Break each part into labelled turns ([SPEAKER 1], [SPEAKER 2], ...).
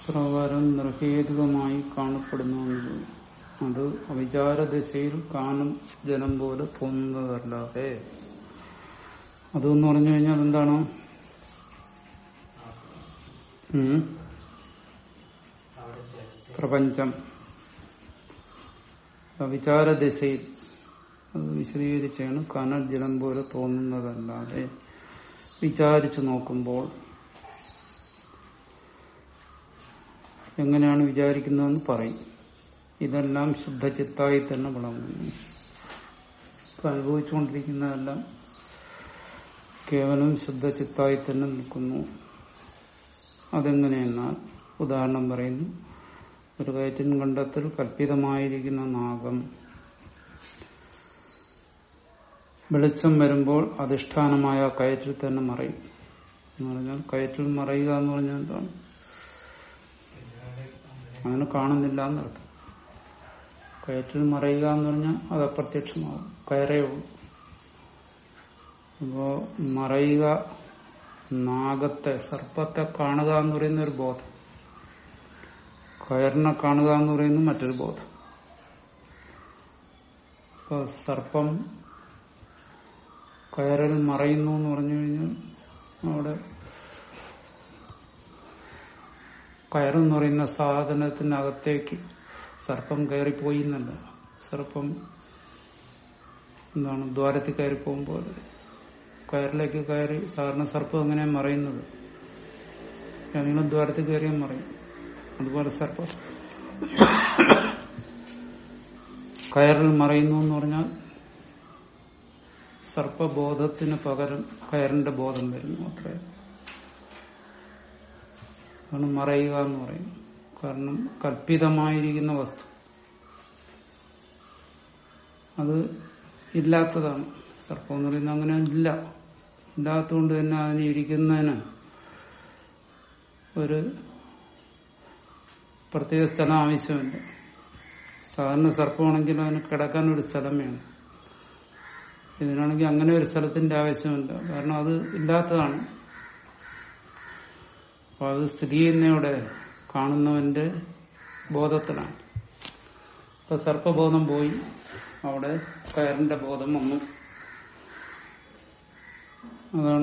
[SPEAKER 1] പ്രകാരം നിർഹേതുകമായി കാണപ്പെടുന്നു എന്നത് അത് അവിചാരദശയിൽ കാനം ജനം പോലെ തോന്നുന്നതല്ലാതെ അതെന്ന് പറഞ്ഞു കഴിഞ്ഞാൽ എന്താണ് ഉം? പ്രപഞ്ചം വിചാരദശയിൽ അത് വിശദീകരിച്ചാണ് കനൽ ജലം പോലെ തോന്നുന്നതല്ലാതെ വിചാരിച്ചു നോക്കുമ്പോൾ എങ്ങനെയാണ് വിചാരിക്കുന്നതെന്ന് പറയും ഇതെല്ലാം ശുദ്ധചിത്തായി തന്നെ വിളങ്ങുന്നു ഇപ്പൊ അനുഭവിച്ചുകൊണ്ടിരിക്കുന്നതെല്ലാം കേവലം ശുദ്ധചിത്തായി തന്നെ നിൽക്കുന്നു അതെങ്ങനെയെന്നാൽ ഉദാഹരണം പറയുന്നു ഒരു കയറ്റിൻ കണ്ടത്തിൽ കൽപ്പിതമായിരിക്കുന്ന നാഗം വെളിച്ചം വരുമ്പോൾ അധിഷ്ഠാനമായ കയറ്റിൽ തന്നെ മറയും എന്ന് പറഞ്ഞാൽ കയറ്റിൽ മറയുക എന്ന് പറഞ്ഞാൽ എന്താണ് അങ്ങനെ കാണുന്നില്ല എന്നർത്ഥം കയറ്റിൽ മറയുക എന്ന് പറഞ്ഞാൽ അത് അപ്രത്യക്ഷമാവും കയറേ ഉള്ളൂ അപ്പോ മറയുക നാഗത്തെ സർപ്പത്തെ കാണുക എന്ന് പറയുന്ന ഒരു ബോധം കയറിനെ കാണുക എന്ന് പറയുന്ന മറ്റൊരു ബോധം ഇപ്പൊ സർപ്പം കയറിൽ മറയുന്നു എന്ന് പറഞ്ഞു കഴിഞ്ഞാൽ അവിടെ കയറെന്ന് പറയുന്ന സാധനത്തിനകത്തേക്ക് സർപ്പം കയറിപ്പോയി എന്നല്ല സർപ്പം എന്താണ് ദ്വാരത്തിൽ കയറി പോകുമ്പോൾ കയറിലേക്ക് കയറി സാധാരണ സർപ്പം എങ്ങനെ മറയുന്നത് ഏതെങ്കിലും ദ്വാരത്തിൽ കയറിയാൽ മറയും അതുപോലെ സർപ്പം കയറിൽ മറയുന്നു എന്ന് പറഞ്ഞാൽ സർപ്പബോധത്തിന് പകരം കയറിന്റെ ബോധം വരുന്നു അത്രേ അതാണ് മറയുക എന്ന് പറയും കാരണം കൽപ്പിതമായിരിക്കുന്ന വസ്തു അത് ഇല്ലാത്തതാണ് സർപ്പം എന്ന് പറയുന്നത് അങ്ങനെ ഇല്ല ഇല്ലാത്തതുകൊണ്ട് തന്നെ അതിന് ഇരിക്കുന്നതിന് ഒരു പ്രത്യേക സ്ഥലം ആവശ്യമില്ല സാധാരണ സർപ്പമാണെങ്കിൽ അതിന് കിടക്കാൻ ഒരു സ്ഥലം വേണം ഇതിനാണെങ്കിൽ അങ്ങനെ ഒരു സ്ഥലത്തിന്റെ ആവശ്യമില്ല കാരണം അത് ഇല്ലാത്തതാണ് അപ്പൊ അത് സ്ഥിതി ചെയ്യുന്നവിടെ കാണുന്നവന്റെ ബോധത്തിലാണ് അപ്പൊ സർപ്പബോധം പോയി അവിടെ കയറിന്റെ ബോധം വന്നു അതാണ്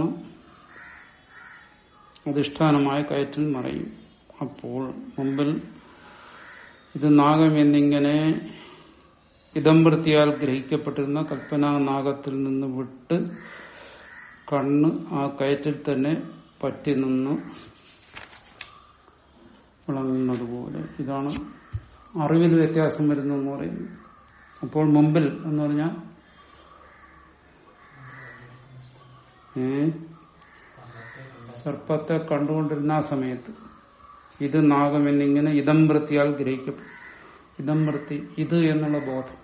[SPEAKER 1] അധിഷ്ഠാനമായ കയറ്റിൽ മറയും അപ്പോൾ മുമ്പിൽ ഇത് നാഗം എന്നിങ്ങനെ ഇതംവൃത്തിയാൽ ഗ്രഹിക്കപ്പെട്ടിരുന്ന കൽപ്പനാ നാഗത്തിൽ നിന്ന് വിട്ട് കണ്ണ് ആ കയറ്റിൽ തന്നെ പറ്റി നിന്ന് വിളങ്ങുന്നത് പോലെ ഇതാണ് അറിവിൽ വ്യത്യാസം വരുന്നതെന്ന് പറയുന്നത് അപ്പോൾ മുമ്പിൽ എന്ന് പറഞ്ഞാൽ ഏ സർപ്പത്തെ കണ്ടുകൊണ്ടിരുന്ന ആ സമയത്ത് ഇത് നാഗം എന്നിങ്ങനെ ഇതം വൃത്തിയാൽ ഗ്രഹിക്കപ്പെടും ഇതം വൃത്തി ഇത് എന്നുള്ള ബോധം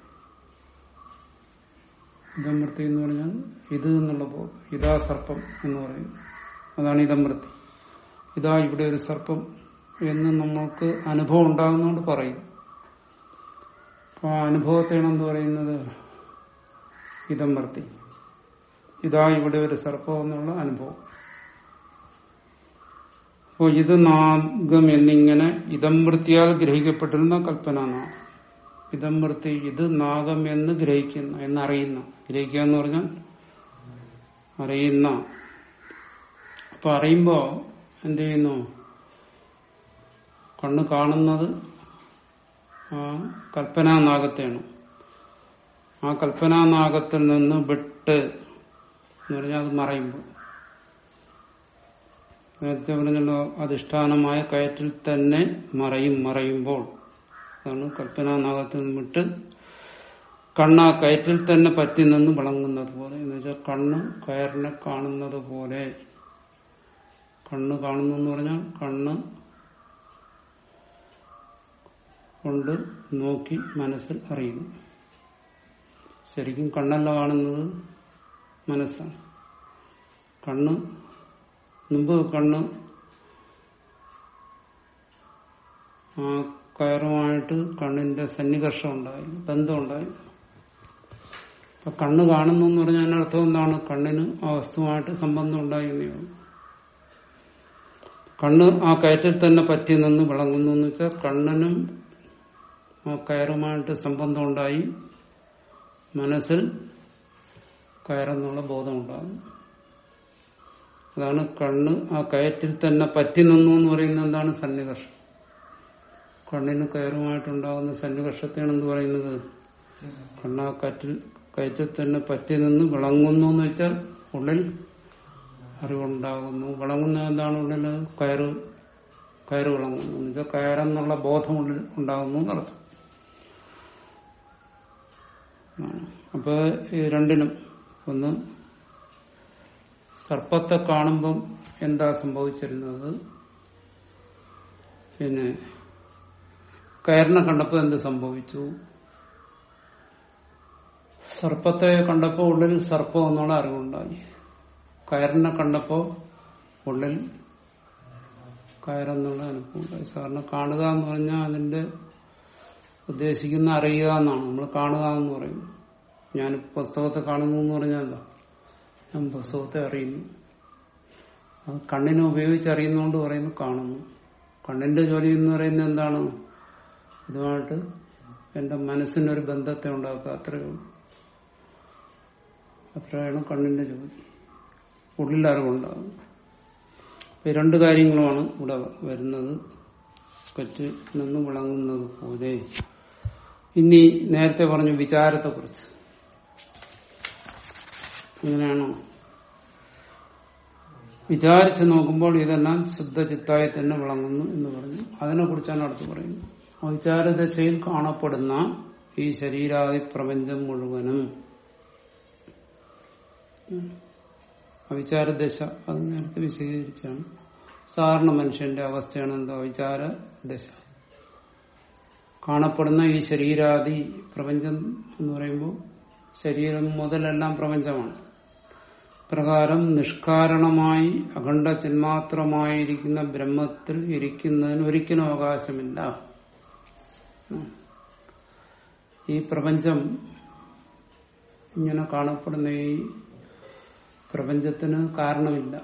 [SPEAKER 1] ഇതം വൃത്തി എന്ന് പറഞ്ഞാൽ ഇത് എന്നുള്ള ബോധം ഇതാ സർപ്പം എന്ന് പറയുന്നു അതാണ് ഇതം വൃത്തി ഇതാ ഇവിടെ ഒരു സർപ്പം എന്ന് നമ്മൾക്ക് അനുഭവം ഉണ്ടാകുന്നതുകൊണ്ട് പറയും അപ്പൊ ആ അനുഭവത്തെയാണ് എന്ത് പറയുന്നത് ഇതം വൃത്തി ഇതാ ഇവിടെ ഒരു സർപ്പം എന്നുള്ള അനുഭവം അപ്പോൾ ഇത് നാഗം എന്നിങ്ങനെ ഇതം വൃത്തിയാൽ ഗ്രഹിക്കപ്പെട്ടിരുന്ന കൽപ്പന നാഗം ഇതം വൃത്തി ഇത് നാഗം എന്ന് ഗ്രഹിക്കുന്ന എന്നറിയുന്ന ഗ്രഹിക്കുക എന്ന് പറഞ്ഞാൽ അറിയുന്ന അപ്പൊ അറിയുമ്പോ എന്ത് ചെയ്യുന്നു കണ്ണ് കാണുന്നത് ആ കൽപ്പനാനാഗത്തെയാണ് ആ കൽപ്പനാനാഗത്തിൽ നിന്ന് വിട്ട് എന്ന് പറഞ്ഞാൽ അത് മറയുമ്പോൾ നേരത്തെ പറഞ്ഞല്ലോ അധിഷ്ഠാനമായ കയറ്റിൽ തന്നെ മറയും മറയുമ്പോൾ അതാണ് കൽപ്പനാനാഗത്തിൽ നിന്ന് വിട്ട് കണ്ണ് ആ കയറ്റിൽ തന്നെ പറ്റി നിന്ന് വിളങ്ങുന്നത് പോലെ എന്ന് വെച്ചാൽ കണ്ണ് കയറിനെ കാണുന്നത് പോലെ കണ്ണ് കാണുന്നു എന്ന് പറഞ്ഞാൽ കണ്ണ് കൊണ്ട് നോക്കി മനസ്സിൽ അറിയുന്നു ശരിക്കും കണ്ണല്ല കാണുന്നത് മനസ്സാണ് കണ്ണ് മുമ്പ് കണ്ണ് ആ കയറുമായിട്ട് കണ്ണിന്റെ സന്നികർഷം ഉണ്ടായി ബന്ധം ഉണ്ടായി അപ്പൊ കണ്ണ് കാണുന്നു എന്ന് പറഞ്ഞാൽ അതിനർത്ഥം എന്താണ് കണ്ണിന് ആ വസ്തുവായിട്ട് സംബന്ധം ഉണ്ടായി എന്നേ ഉള്ളൂ കണ്ണ് ആ കയറ്റിൽ തന്നെ പറ്റി നിന്ന് വിളങ്ങുന്നു എന്ന് വെച്ചാൽ കണ്ണനും ആ കയറുമായിട്ട് സംബന്ധം ഉണ്ടായി മനസ്സിൽ കയറെന്നുള്ള ബോധം ഉണ്ടാകും അതാണ് കണ്ണ് ആ കയറ്റിൽ തന്നെ പറ്റി നിന്നു എന്ന് പറയുന്നത് എന്താണ് സന്നികർഷം കണ്ണിന് കയറുമായിട്ടുണ്ടാകുന്ന സന്നികർഷത്തെയാണ് എന്ത് പറയുന്നത് കണ്ണാ കറ്റിൽ കയറ്റിൽ തന്നെ പറ്റി നിന്ന് വിളങ്ങുന്നു എന്ന് വെച്ചാൽ ഉള്ളിൽ അറിവുണ്ടാകുന്നു വിളങ്ങുന്ന എന്താണ് ഉള്ളിൽ കയറ് കയറ് വിളങ്ങുന്നു എന്ന് വെച്ചാൽ കയറെന്നുള്ള ബോധം ഉള്ളിൽ ഉണ്ടാകുന്നു എന്നർത്ഥം അപ്പൊ ഈ രണ്ടിനും ഒന്ന് സർപ്പത്തെ കാണുമ്പം എന്താ സംഭവിച്ചിരുന്നത് പിന്നെ കയറിനെ കണ്ടപ്പോൾ എന്ത് സംഭവിച്ചു സർപ്പത്തെ കണ്ടപ്പോൾ ഉള്ളിൽ സർപ്പം എന്നുള്ള അറിവുണ്ടായി കയറിനെ കണ്ടപ്പോൾ ഉള്ളിൽ കയറെന്നുള്ള അനുഭവമുണ്ടായി സാറിന് കാണുക എന്ന് പറഞ്ഞാൽ അതിന്റെ ഉദ്ദേശിക്കുന്ന അറിയുക എന്നാണ് നമ്മൾ കാണുക എന്ന് പറയുന്നു ഞാൻ പുസ്തകത്തെ കാണുന്നു എന്ന് പറഞ്ഞാൽ എന്താ ഞാൻ പുസ്തകത്തെ അറിയുന്നു അത് കണ്ണിനെ ഉപയോഗിച്ച് അറിയുന്നതുകൊണ്ട് പറയുന്നു കാണുന്നു കണ്ണിന്റെ ജോലി എന്ന് പറയുന്നത് എന്താണ് ഇതുമായിട്ട് എന്റെ മനസ്സിനൊരു ബന്ധത്തെ ഉണ്ടാക്കുക അത്രയേ ഉള്ളൂ അത്രയാണ് കണ്ണിന്റെ ജോലി ഉള്ളിൽ അറിവുണ്ടാകും അപ്പൊ ഈ രണ്ട് കാര്യങ്ങളുമാണ് ഇവിടെ വരുന്നത് കറ്റ് നിന്ന് വിളങ്ങുന്നത് പോലെ ഇനി നേരത്തെ പറഞ്ഞു വിചാരത്തെ കുറിച്ച് അങ്ങനെയാണോ വിചാരിച്ചു നോക്കുമ്പോൾ ഇതെല്ലാം ശുദ്ധചിത്തായി തന്നെ വിളങ്ങുന്നു എന്ന് പറഞ്ഞു അതിനെ കുറിച്ചാണ് അടുത്ത് പറയുന്നത് വിചാരദശയിൽ കാണപ്പെടുന്ന ഈ ശരീരാദി പ്രപഞ്ചം മുഴുവനും അവിചാരദശ അത് നേരത്തെ വിശദീകരിച്ചാണ് സാധാരണ മനുഷ്യന്റെ അവസ്ഥയാണ് എന്താ വിചാര ദശ കാണപ്പെടുന്ന ഈ ശരീരാദി പ്രപഞ്ചം എന്ന് പറയുമ്പോൾ ശരീരം മുതലെല്ലാം പ്രപഞ്ചമാണ് പ്രകാരം നിഷ്കാരണമായി അഖണ്ഡ ചിന്മാത്രമായിരിക്കുന്ന ബ്രഹ്മത്തിൽ ഇരിക്കുന്നതിന് ഒരിക്കലും അവകാശമില്ല ഈ പ്രപഞ്ചം ഇങ്ങനെ കാണപ്പെടുന്ന ഈ പ്രപഞ്ചത്തിന് കാരണമില്ല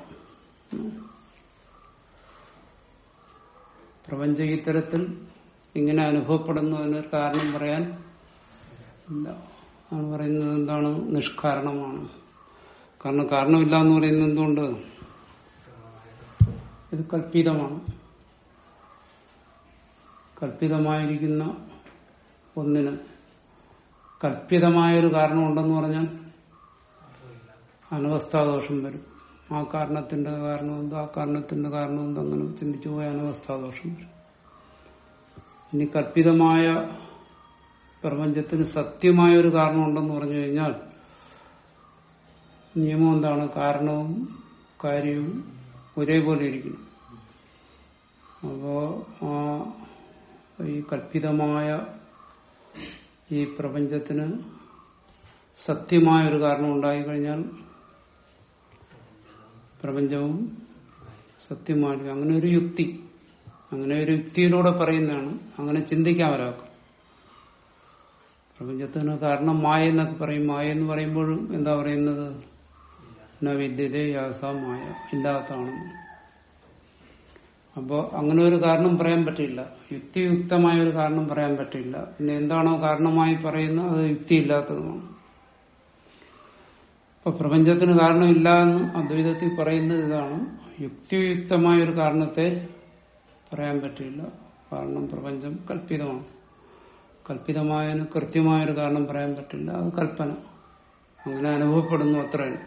[SPEAKER 1] പ്രപഞ്ചം ഇത്തരത്തിൽ ഇങ്ങനെ അനുഭവപ്പെടുന്നതിനൊരു കാരണം പറയാൻ ഇല്ല ആണ് പറയുന്നത് എന്താണ് നിഷ്കാരണമാണ് കാരണം കാരണമില്ല എന്ന് പറയുന്നത് എന്തുകൊണ്ട് ഇത് കൽപ്പിതമാണ് കൽപ്പിതമായിരിക്കുന്ന ഒന്നിന് കൽപ്പിതമായൊരു കാരണമുണ്ടെന്ന് പറഞ്ഞാൽ അനവസ്ഥാദോഷം വരും ആ കാരണത്തിന്റെ കാരണം എന്തോ ആ കാരണത്തിന്റെ കാരണം എന്തോ അങ്ങനെ ചിന്തിച്ചു പോയ അനവസ്ഥാദോഷം വരും ഇനി കൽപ്പിതമായ പ്രപഞ്ചത്തിന് സത്യമായ ഒരു കാരണമുണ്ടെന്ന് പറഞ്ഞു കഴിഞ്ഞാൽ നിയമം എന്താണ് കാരണവും കാര്യവും ഒരേപോലെ ഇരിക്കണം അപ്പോ ആ ഈ കൽപ്പിതമായ ഈ പ്രപഞ്ചത്തിന് സത്യമായ ഒരു കാരണം ഉണ്ടായിക്കഴിഞ്ഞാൽ പ്രപഞ്ചവും സത്യമായിരിക്കും അങ്ങനെ ഒരു യുക്തി അങ്ങനെ ഒരു യുക്തിയിലൂടെ പറയുന്നതാണ് അങ്ങനെ ചിന്തിക്കാൻ ഒരാൾക്ക് പ്രപഞ്ചത്തിന് കാരണം മായ എന്നൊക്കെ പറയും മായ എന്ന് പറയുമ്പോഴും എന്താ പറയുന്നത് ന വിദ്യതേ യാസ മായ ഇല്ലാത്തതാണെന്ന് അപ്പോ അങ്ങനെ ഒരു കാരണം പറയാൻ പറ്റില്ല യുക്തിയുക്തമായ ഒരു കാരണം പറയാൻ പറ്റില്ല പിന്നെ എന്താണോ കാരണമായി പറയുന്നത് അത് യുക്തിയില്ലാത്തതുമാണ് അപ്പൊ പ്രപഞ്ചത്തിന് കാരണമില്ല എന്ന് അദ്വൈതത്തിൽ പറയുന്നത് ഇതാണ് യുക്തിയുക്തമായ ഒരു കാരണത്തെ പറയാൻ പറ്റില്ല കാരണം പ്രപഞ്ചം കല്പിതമാണ് കല്പിതമായതിന് കൃത്യമായൊരു കാരണം പറയാൻ പറ്റില്ല അത് കൽപ്പന അങ്ങനെ അനുഭവപ്പെടുന്നു അത്രയാണ്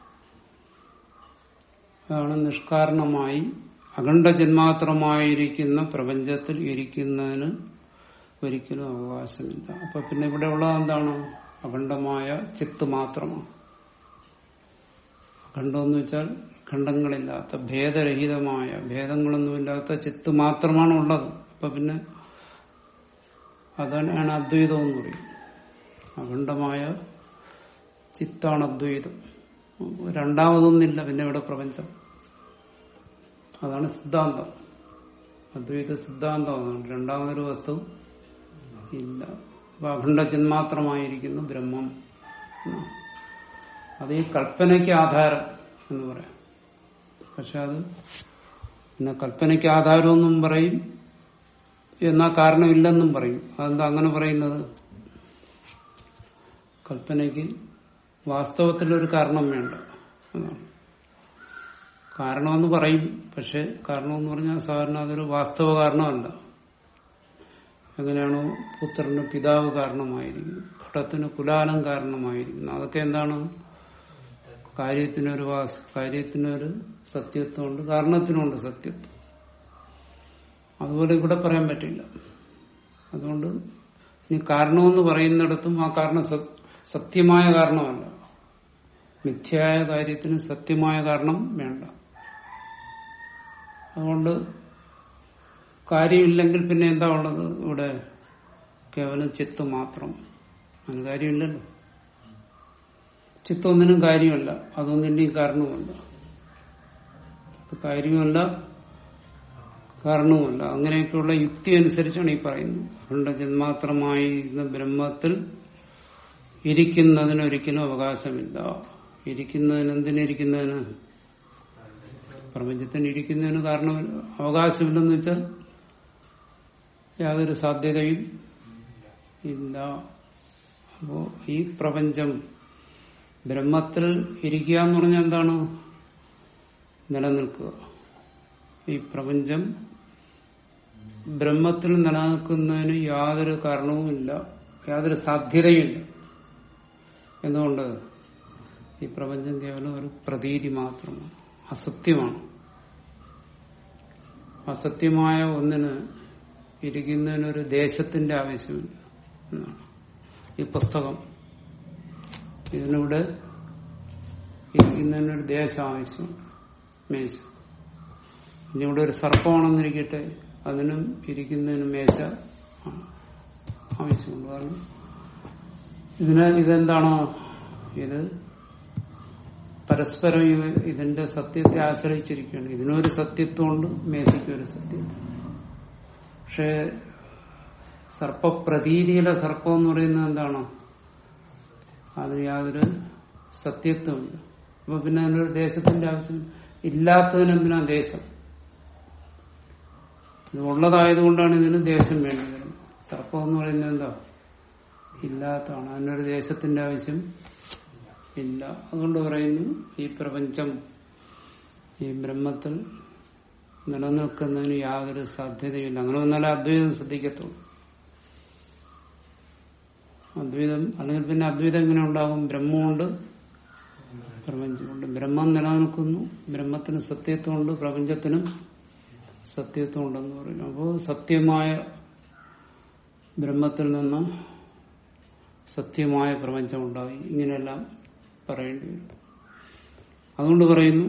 [SPEAKER 1] അതാണ് നിഷ്കാരണമായി അഖണ്ഡ ജന്മാത്രമായിരിക്കുന്ന പ്രപഞ്ചത്തിൽ ഇരിക്കുന്നതിന് ഒരിക്കലും അവകാശമില്ല അപ്പൊ പിന്നെ ഇവിടെ ഉള്ളത് എന്താണ് അഖണ്ഡമായ ചിത്ത് മാത്രമാണ് അഖണ്ഡമെന്ന് വെച്ചാൽ ഖണ്ഡങ്ങളില്ലാത്ത ഭേദരഹിതമായ ഭേദങ്ങളൊന്നുമില്ലാത്ത ചിത്ത് മാത്രമാണ് ഉള്ളത് അപ്പൊ പിന്നെ അതാണ് അദ്വൈതം എന്ന് പറയും അഖണ്ഡമായ ചിത്താണ് അദ്വൈതം രണ്ടാമതൊന്നില്ല പിന്നെ ഇവിടെ പ്രപഞ്ചം അതാണ് സിദ്ധാന്തം അദ്വൈത സിദ്ധാന്തം അതാണ് രണ്ടാമതൊരു വസ്തു ഇല്ല അപ്പൊ അഖണ്ഡ ചിന്മാത്രമായിരിക്കുന്നു ബ്രഹ്മം അത് ഈ കൽപ്പനയ്ക്ക് ആധാരം എന്ന് പറയാം പക്ഷെ അത് പിന്നെ കൽപ്പനയ്ക്ക് ആധാരമെന്നും പറയും എന്നാ കാരണമില്ലെന്നും പറയും അതെന്താ അങ്ങനെ പറയുന്നത് കൽപ്പനയ്ക്ക് വാസ്തവത്തിലൊരു കാരണം വേണ്ട എന്നാണ് കാരണമെന്ന് പറയും പക്ഷെ കാരണമെന്ന് പറഞ്ഞാൽ സാധാരണ അതൊരു വാസ്തവ കാരണമല്ല എങ്ങനെയാണോ പുത്രന് പിതാവ് കാരണമായിരിക്കും ഘടത്തിന് കുലാലം കാരണമായിരിക്കുന്നു അതൊക്കെ എന്താണ് കാര്യത്തിനൊരു വാസ് കാര്യത്തിനൊരു സത്യത്വമുണ്ട് കാരണത്തിനുണ്ട് സത്യത്വം അതുപോലെ ഇവിടെ പറയാൻ പറ്റില്ല അതുകൊണ്ട് ഇനി കാരണമെന്ന് പറയുന്നിടത്തും ആ കാരണം സ- സത്യമായ കാരണമല്ല മിഥ്യയായ കാര്യത്തിന് സത്യമായ കാരണം വേണ്ട അതുകൊണ്ട് കാര്യമില്ലെങ്കിൽ പിന്നെ എന്താ ഉള്ളത് ഇവിടെ കേവലം ചിത്ത് മാത്രം അതിന് കാര്യമില്ലല്ലോ ചിത്തൊന്നിനും കാര്യമല്ല അതൊന്നിന്റെയും കാരണവുമല്ല അത് കാര്യവുമല്ല കാരണവുമല്ല അങ്ങനെയൊക്കെയുള്ള യുക്തി അനുസരിച്ചാണ് ഈ പറയുന്നത് അതുകൊണ്ട് ജന്മാത്രമായി ഇന്ന് ബ്രഹ്മത്തിൽ ഇരിക്കുന്നതിനൊരിക്കലും അവകാശമില്ല ഇരിക്കുന്നതിന് എന്തിനിരിക്കുന്നതിന് പ്രപഞ്ചത്തിന് ഇരിക്കുന്നതിന് കാരണം അവകാശമില്ലെന്ന് വെച്ചാൽ യാതൊരു സാധ്യതയും ഇല്ല അപ്പോ ഈ പ്രപഞ്ചം ബ്രഹ്മത്തിൽ ഇരിക്കുക എന്ന് പറഞ്ഞാൽ എന്താണ് നിലനിൽക്കുക ഈ പ്രപഞ്ചം ബ്രഹ്മത്തിൽ നിലനിൽക്കുന്നതിന് യാതൊരു കാരണവുമില്ല യാതൊരു സാധ്യതയുമില്ല എന്തുകൊണ്ട് ഈ പ്രപഞ്ചം കേവലം ഒരു പ്രതീതി മാത്രമാണ് അസത്യമാണ് അസത്യമായ ഒന്നിന് ഇരിക്കുന്നതിനൊരു ദേശത്തിന്റെ ആവശ്യമില്ല എന്നാണ് ഈ പുസ്തകം ഇതിനിവിടെ ഇരിക്കുന്നതിനൊരു ദേശം ആവശ്യമുണ്ട് മേശ ഇനി ഇവിടെ ഒരു സർപ്പമാണെന്നിരിക്കട്ടെ അതിനും ഇരിക്കുന്നതിനും മേശ ആവശ്യമുണ്ട് കാരണം ഇതിന് ഇതെന്താണോ ഇത് പരസ്പരം ഇവ- ഇതിന്റെ സത്യത്തെ ആശ്രയിച്ചിരിക്കുകയാണ് ഇതിനൊരു സത്യത്വമുണ്ട് മേശയ്ക്ക് ഒരു സത്യത്വം പക്ഷേ സർപ്പപ്രതീതിയിലെ സർപ്പം എന്ന് പറയുന്നത് എന്താണ് അതിന് യാതൊരു സത്യത്വമില്ല അപ്പൊ പിന്നെ അതിനൊരു ദേശത്തിന്റെ ആവശ്യം ഇല്ലാത്തതിന് എന്തിനാ ദേശം ഇത് ഉള്ളതായതുകൊണ്ടാണ് ഇതിന് ദേശം വേണ്ടി വരുന്നത് സർപ്പം എന്ന് പറയുന്നത് എന്താ ഇല്ലാത്തതാണ് അതിനൊരു ദേശത്തിന്റെ ആവശ്യം ഇല്ല അതുകൊണ്ട് പറയുന്നു ഈ പ്രപഞ്ചം ഈ ബ്രഹ്മത്തിൽ നിലനിൽക്കുന്നതിന് യാതൊരു സാധ്യതയില്ല അങ്ങനെ വന്നാലേ അദ്വൈതം ശ്രദ്ധിക്കത്തുള്ളൂ അദ്വൈതം അല്ലെങ്കിൽ പിന്നെ അദ്വൈതം എങ്ങനെ ഉണ്ടാകും ബ്രഹ്മമുണ്ട് പ്രപഞ്ചമുണ്ട് ബ്രഹ്മം നിലനിൽക്കുന്നു ബ്രഹ്മത്തിന് സത്യത്വമുണ്ട് പ്രപഞ്ചത്തിനും സത്യത്വം ഉണ്ടെന്ന് പറയുന്നു അപ്പോൾ സത്യമായ ബ്രഹ്മത്തിൽ നിന്ന് സത്യമായ പ്രപഞ്ചം ഉണ്ടായി ഇങ്ങനെയെല്ലാം പറയേണ്ടി വരും അതുകൊണ്ട് പറയുന്നു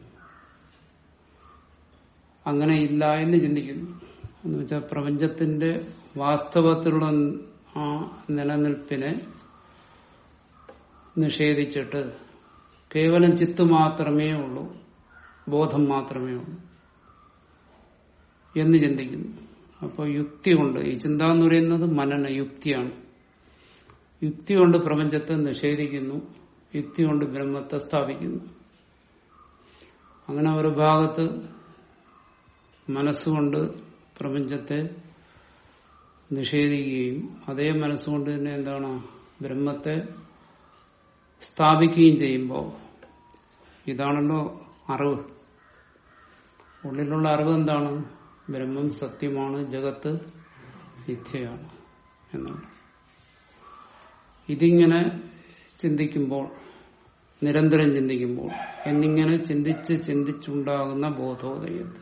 [SPEAKER 1] അങ്ങനെ ഇല്ല എന്ന് ചിന്തിക്കുന്നു എന്ന് വെച്ചാൽ പ്രപഞ്ചത്തിന്റെ വാസ്തവത്തിലുള്ള ആ നിലനിൽപ്പിനെ നിഷേധിച്ചിട്ട് കേവലം ചിത്ത് മാത്രമേ ഉള്ളൂ ബോധം മാത്രമേ ഉള്ളൂ എന്ന് ചിന്തിക്കുന്നു അപ്പോൾ യുക്തി കൊണ്ട് ഈ ചിന്ത എന്ന് പറയുന്നത് മനന യുക്തിയാണ് യുക്തി കൊണ്ട് പ്രപഞ്ചത്തെ നിഷേധിക്കുന്നു യുക്തി കൊണ്ട് ബ്രഹ്മത്തെ സ്ഥാപിക്കുന്നു അങ്ങനെ ഒരു ഭാഗത്ത് മനസ്സുകൊണ്ട് പ്രപഞ്ചത്തെ നിഷേധിക്കുകയും അതേ മനസ്സുകൊണ്ട് തന്നെ എന്താണ് ബ്രഹ്മത്തെ സ്ഥാപിക്കുകയും ചെയ്യുമ്പോൾ ഇതാണല്ലോ അറിവ് ഉള്ളിലുള്ള അറിവ് എന്താണ് ബ്രഹ്മം സത്യമാണ് ജഗത്ത് മിഥ്യയാണ് എന്നാണ് ഇതിങ്ങനെ ചിന്തിക്കുമ്പോൾ നിരന്തരം ചിന്തിക്കുമ്പോൾ എന്നിങ്ങനെ ചിന്തിച്ച് ചിന്തിച്ചുണ്ടാകുന്ന ബോധോദയത്തിൽ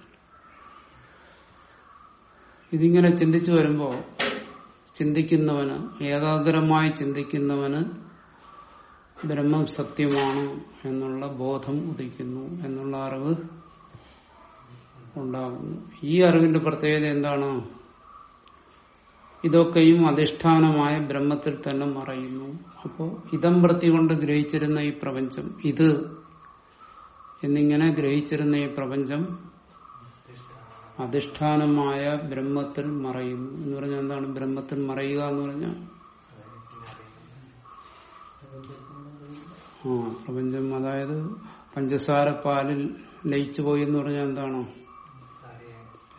[SPEAKER 1] ഇതിങ്ങനെ ചിന്തിച്ചു വരുമ്പോൾ ചിന്തിക്കുന്നവന് ഏകാഗ്രമായി ചിന്തിക്കുന്നവന് ബ്രഹ്മം സത്യമാണ് എന്നുള്ള ബോധം ഉദിക്കുന്നു എന്നുള്ള അറിവ് ഉണ്ടാകുന്നു ഈ അറിവിന്റെ പ്രത്യേകത എന്താണ് ഇതൊക്കെയും അധിഷ്ഠാനമായ ബ്രഹ്മത്തിൽ തന്നെ മറയുന്നു അപ്പോൾ ഇതം പ്രതി കൊണ്ട് ഗ്രഹിച്ചിരുന്ന ഈ പ്രപഞ്ചം ഇത് എന്നിങ്ങനെ ഗ്രഹിച്ചിരുന്ന ഈ പ്രപഞ്ചം അധിഷ്ഠാനമായ ബ്രഹ്മത്തിൽ മറയുന്നു എന്ന് പറഞ്ഞാൽ എന്താണ് ബ്രഹ്മത്തിൽ മറയുക എന്ന് പറഞ്ഞാൽ ആ പ്രപഞ്ചം അതായത് പഞ്ചസാര പാലിൽ ലയിച്ചു പോയി എന്ന് പറഞ്ഞാൽ എന്താണോ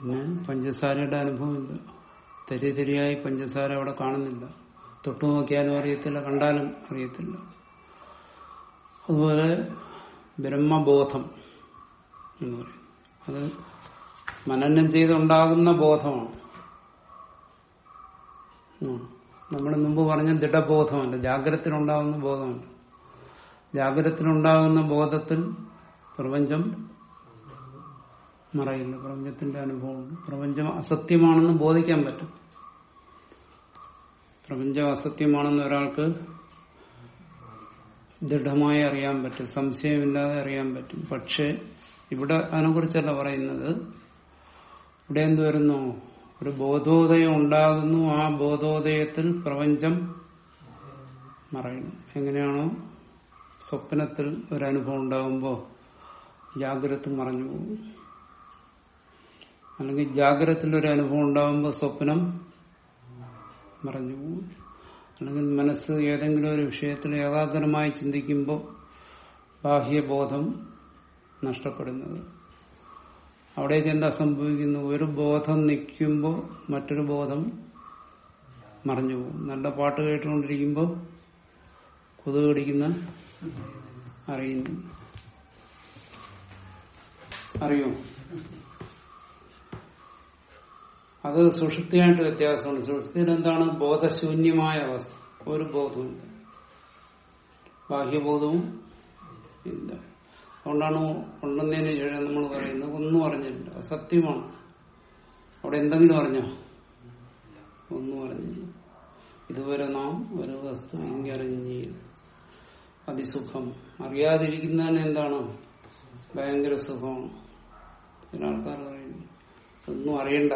[SPEAKER 1] പിന്നെ പഞ്ചസാരയുടെ അനുഭവമില്ല തെരി തെരിയായി പഞ്ചസാര അവിടെ കാണുന്നില്ല തൊട്ടു നോക്കിയാലും അറിയത്തില്ല കണ്ടാലും അറിയത്തില്ല അതുപോലെ ബ്രഹ്മബോധം എന്ന് പറയും അത് മനനം ചെയ്തുണ്ടാകുന്ന ബോധമാണ് നമ്മൾ മുമ്പ് പറഞ്ഞ ദൃഢബോധമല്ല ജാഗ്രതത്തിലുണ്ടാകുന്ന ബോധമല്ല ജാഗ്രതത്തിലുണ്ടാകുന്ന ബോധത്തിൽ പ്രപഞ്ചം മറയില്ല പ്രപഞ്ചത്തിന്റെ അനുഭവമുണ്ട് പ്രപഞ്ചം അസത്യമാണെന്ന് ബോധിക്കാൻ പറ്റും പ്രപഞ്ചം അസത്യമാണെന്ന് ഒരാൾക്ക് ദൃഢമായി അറിയാൻ പറ്റും സംശയമില്ലാതെ അറിയാൻ പറ്റും പക്ഷെ ഇവിടെ അതിനെക്കുറിച്ചല്ല പറയുന്നത് ഇവിടെ എന്ത് വരുന്നു ഒരു ബോധോദയം ഉണ്ടാകുന്നു ആ ബോധോദയത്തിൽ പ്രപഞ്ചം മറയുന്നു എങ്ങനെയാണോ സ്വപ്നത്തിൽ ഒരു അനുഭവം ഉണ്ടാകുമ്പോൾ ജാഗ്രത മറഞ്ഞു പോകും അല്ലെങ്കിൽ ജാഗ്രതത്തിൽ ഒരു അനുഭവം ഉണ്ടാകുമ്പോൾ സ്വപ്നം മറഞ്ഞു പോകും അല്ലെങ്കിൽ മനസ്സ് ഏതെങ്കിലും ഒരു വിഷയത്തിൽ ഏകാഗ്രമായി ചിന്തിക്കുമ്പോൾ ബാഹ്യബോധം നഷ്ടപ്പെടുന്നത് അവിടേക്ക് എന്താ സംഭവിക്കുന്നു ഒരു ബോധം നിൽക്കുമ്പോൾ മറ്റൊരു ബോധം മറഞ്ഞു പോകും നല്ല പാട്ട് കേട്ടുകൊണ്ടിരിക്കുമ്പോൾ കൊതുക് കടിക്കുന്ന അറിയുന്നു അറിയോ അത് സുഷുപ്തിയായിട്ട് വ്യത്യാസമാണ് സുഷുപ്തിയിൽ എന്താണ് ബോധശൂന്യമായ അവസ്ഥ ഒരു ബോധവുമില്ല ബാഹ്യബോധവും ഇല്ല അതുകൊണ്ടാണ് ഉണ്ടെന്നതിന് ശേഷം നമ്മൾ പറയുന്നത് ഒന്നും അറിഞ്ഞില്ല സത്യമാണ് അവിടെ എന്തെങ്കിലും അറിഞ്ഞോ ഒന്നും അറിഞ്ഞില്ല ഇതുവരെ നാം ഒരു വസ്തു ഇങ്ങറിഞ്ഞ് അതിസുഖം അറിയാതിരിക്കുന്നതിന് എന്താണ് ഭയങ്കര സുഖമാണ് ചില ആൾക്കാർ പറയുന്നു ഒന്നും അറിയണ്ട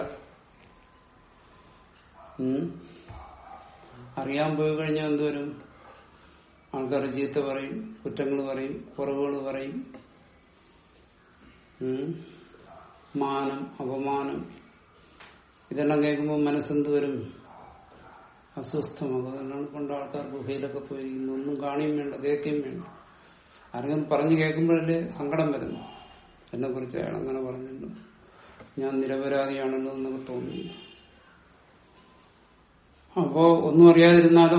[SPEAKER 1] ഉം. അറിയാൻ പോയി കഴിഞ്ഞാൽ എന്തുവരും ആൾക്കാർ ചീത്ത പറയും കുറ്റങ്ങൾ പറയും കുറവുകൾ പറയും ഉം. മാനം അപമാനം ഇതെല്ലാം കേൾക്കുമ്പോൾ മനസ്സെന്ത് വരും അസ്വസ്ഥമാകും അതുകൊണ്ടാണ് പണ്ട് ആൾക്കാർ ഗുഹയിലൊക്കെ പോയിരിക്കുന്നു ഒന്നും കാണുകയും വേണ്ട കേൾക്കുകയും വേണ്ട ആരെങ്കിലും പറഞ്ഞു കേൾക്കുമ്പോഴല്ലേ സങ്കടം വരുന്നു എന്നെ കുറിച്ച് അയാൾ അങ്ങനെ പറഞ്ഞിട്ടുണ്ട് ഞാൻ നിരപരാധിയാണല്ലോ എന്നൊക്കെ തോന്നുന്നു അപ്പോ ഒന്നും അറിയാതിരുന്നാലോ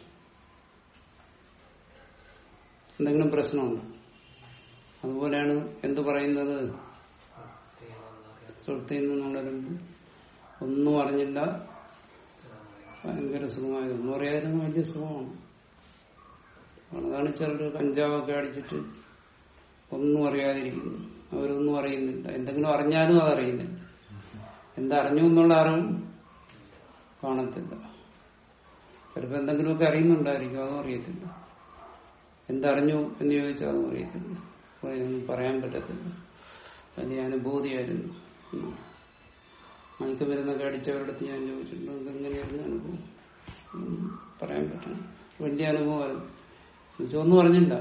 [SPEAKER 1] എന്തെങ്കിലും പ്രശ്നമുണ്ടോ അതുപോലെയാണ് എന്ത് പറയുന്നത് സുഹൃത്തിൽ നിന്ന് ഉണരുമ്പോൾ ഒന്നും അറിഞ്ഞില്ല ഭയങ്കര സുഖമായത് ഒന്നും അറിയാതിരുന്ന വലിയ സുഖമാണ് അതാണ് ചിലർ കഞ്ചാവൊക്കെ അടിച്ചിട്ട് ഒന്നും അറിയാതിരിക്കുന്നു അവരൊന്നും അറിയുന്നില്ല എന്തെങ്കിലും അറിഞ്ഞാലും അതറിയുന്നില്ല എന്തറിഞ്ഞു എന്നുള്ള അറിവും കാണത്തില്ല ചിലപ്പോൾ എന്തെങ്കിലുമൊക്കെ അറിയുന്നുണ്ടായിരിക്കും അതും അറിയത്തില്ല എന്തറിഞ്ഞു എന്ന് ചോദിച്ചാൽ അതും അറിയത്തില്ല ഒന്നും പറയാൻ പറ്റത്തില്ല വലിയ അനുഭൂതിയായിരുന്നു മയക്കുമരുന്നൊക്കെ അടിച്ചവരുടെ അടുത്ത് ഞാൻ ചോദിച്ചിട്ടുണ്ട് നിങ്ങൾക്ക് എങ്ങനെയായിരുന്നു അനുഭവം ഉം, പറയാൻ പറ്റണം വലിയ അനുഭവമായിരുന്നു എന്നുവെച്ചാൽ ഒന്നും അറിഞ്ഞില്ല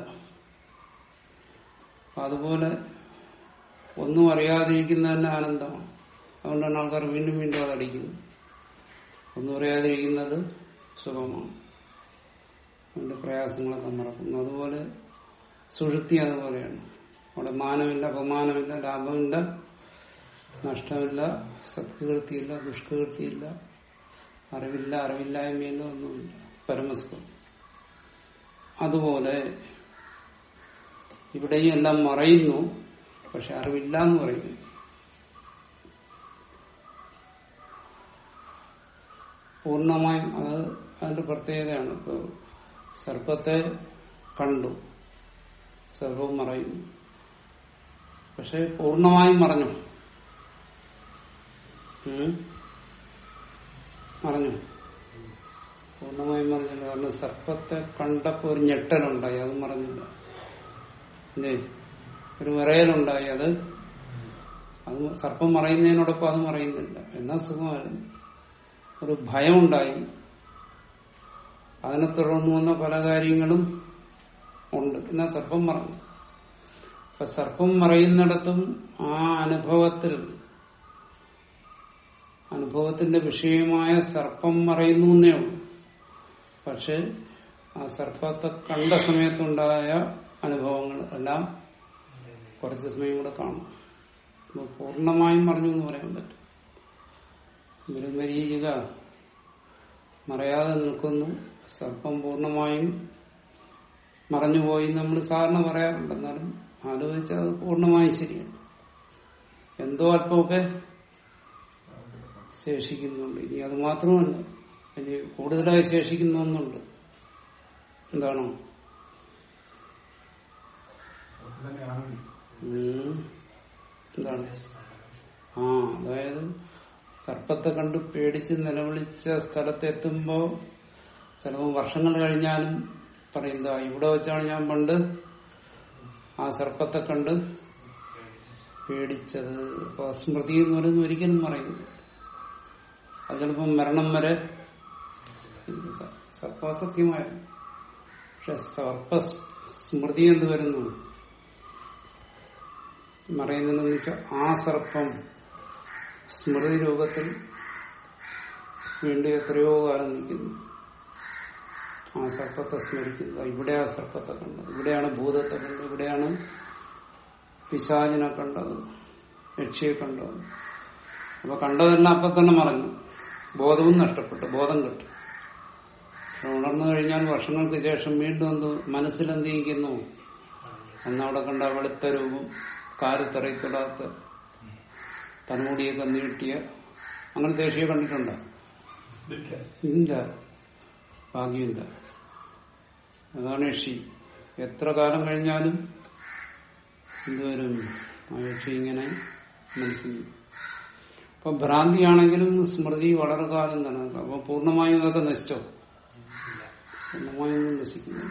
[SPEAKER 1] അപ്പൊ അതുപോലെ ഒന്നും അറിയാതിരിക്കുന്ന തന്നെ ആനന്ദമാണ് അതുകൊണ്ടാണ് ആൾക്കാർ വീണ്ടും വീണ്ടും അത് അടിക്കുന്നത് ഒന്നും അറിയാതിരിക്കുന്നത് സുഖമാണ് അതിന്റെ പ്രയാസങ്ങളൊക്കെ മറക്കുന്നു അതുപോലെ സുഷുപ്തി അതുപോലെയാണ് അവിടെ മാനമില്ല അപമാനമില്ല ലാഭമില്ല നഷ്ടമില്ല സത്കീർത്തിയില്ല ദുഷ്കീർത്തിയില്ല അറിവില്ല അറിവില്ലായ്മയില്ല ഒന്നുമില്ല പരമസുഖം അതുപോലെ ഇവിടെയും എല്ലാം മറയുന്നു പക്ഷെ അറിവില്ല എന്ന് പറയുന്നു പൂർണ്ണമായും അത് അതിന്റെ പ്രത്യേകതയാണ് ഇപ്പൊ സർപ്പത്തെ കണ്ടു സർപ്പം മറയുന്നു പക്ഷെ പൂർണ്ണമായും മറഞ്ഞു ഉം? മറഞ്ഞു പൂർണ്ണമായും മറിഞ്ഞില്ല കാരണം സർപ്പത്തെ കണ്ടപ്പോ ഒരു ഞെട്ടലുണ്ടായി അത് മറഞ്ഞില്ല അല്ലേ ഒരു വിറയലുണ്ടായി അത് അത് സർപ്പം മറയുന്നതിനോടൊപ്പം അത് മറയുന്നില്ല എന്നാ സുഖമായിരുന്നു ഒരു ഭയമുണ്ടായി അതിനെ തുടർന്ന് വന്ന പല കാര്യങ്ങളും ഉണ്ട് എന്നാ സർപ്പം മറന്നു അപ്പൊ സർപ്പം മറയുന്നിടത്തും ആ അനുഭവത്തിൽ അനുഭവത്തിന്റെ വിഷയമായ സർപ്പം മറയുന്നു എന്നേ ഉള്ളൂ പക്ഷെ ആ സർപ്പത്തെ കണ്ട സമയത്തുണ്ടായ അനുഭവങ്ങൾ എല്ലാം കുറച്ച് സമയം കൂടെ കാണും അപ്പൊ പൂർണ്ണമായും മറിഞ്ഞു എന്ന് പറയാൻ പറ്റും ഒരു മരീചിക മറയാതെ നിൽക്കുന്നു സർപ്പം പൂർണ്ണമായും മറഞ്ഞുപോയി നമ്മൾ സാറിന് പറയാറുണ്ട് എന്നാലും ആലോചിച്ചാൽ അത് പൂർണ്ണമായും ശരിയാണ് എന്തോ അല്പമൊക്കെ ശേഷിക്കുന്നുണ്ട് ഇനി അത് മാത്രമല്ല ഇനി കൂടുതലായി ശേഷിക്കുന്ന ഒന്നുണ്ട് എന്താണോ ഉം. എന്താണ് ആ അതായത് സർപ്പത്തെ കണ്ട് പേടിച്ച് നിലവിളിച്ച സ്ഥലത്തെത്തുമ്പോ ചിലപ്പോൾ വർഷങ്ങൾ കഴിഞ്ഞാലും പറയുന്ന ഇവിടെ വെച്ചാണ് ഞാൻ പണ്ട് ആ സർപ്പത്തെ കണ്ട് പേടിച്ചത് അപ്പൊ സ്മൃതി എന്ന് പറയുന്നത് ഒരിക്കലും പറയുന്നു അത് ചിലപ്പം മരണം വരെ സർപ്പസത്യമായ പക്ഷെ സർപ്പ സ്മൃതി എന്ന് വരുന്നു മറയുന്നതെന്ന് വെച്ചാൽ ആ സർപ്പം സ്മൃതി രൂപത്തിൽ വീണ്ടും എത്രയോ കാലം നിൽക്കുന്നു ആ സർപ്പത്തെ സ്മരിക്കുന്നത് ഇവിടെ ആ സർപ്പത്തെ കണ്ടത് ഇവിടെയാണ് ഭൂതത്തെ കണ്ടത് ഇവിടെയാണ് പിശാചിനെ കണ്ടത് യക്ഷിയെ കണ്ടത് അപ്പൊ കണ്ടതെല്ലാം അപ്പൊ തന്നെ മറഞ്ഞു ബോധവും നഷ്ടപ്പെട്ടു ബോധം കിട്ടും പക്ഷെ ഉണർന്നു കഴിഞ്ഞാൽ വർഷങ്ങൾക്ക് ശേഷം വീണ്ടും എന്ത് മനസ്സിലെന്ത് ചെയ്യുന്നു അന്നവിടെ കണ്ട വെളുത്ത രൂപം കാല് തറയിത്തൊടാത്ത തലമുടിയൊക്കെ നീട്ടിയ അങ്ങനത്തെ യക്ഷിയെ കണ്ടിട്ടുണ്ടോ ഇല്ല ഭാഗ്യമില്ല അതാണ് യക്ഷി എത്ര കാലം കഴിഞ്ഞാലും എന്തുവരും ആ യക്ഷി ഇങ്ങനെ മനസ്സിൽ അപ്പൊ ഭ്രാന്തിയാണെങ്കിലും സ്മൃതി വളരെ കാലം തന്നെ അപ്പൊ പൂർണ്ണമായും അതൊക്കെ നശിച്ചോ പൂർണ്ണമായും ഒന്നും നശിക്കുന്നു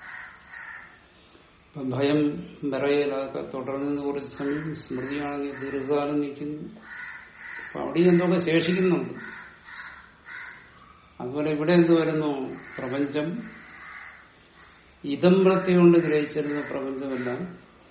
[SPEAKER 1] ഇപ്പൊ ഭയം വിറയൽ അതൊക്കെ തുടർന്ന് കുറച്ച് സമയം സ്മൃതിയാണെങ്കിൽ ദീർഘകാലം നിൽക്കുന്നു അപ്പൊ അവിടെ എന്തൊക്കെ ശേഷിക്കുന്നുണ്ട് അതുപോലെ ഇവിടെ എന്ത് വരുന്നു പ്രപഞ്ചം ഇതം വൃത്തി കൊണ്ട് ഗ്രഹിച്ചിരുന്ന പ്രപഞ്ചമെല്ലാം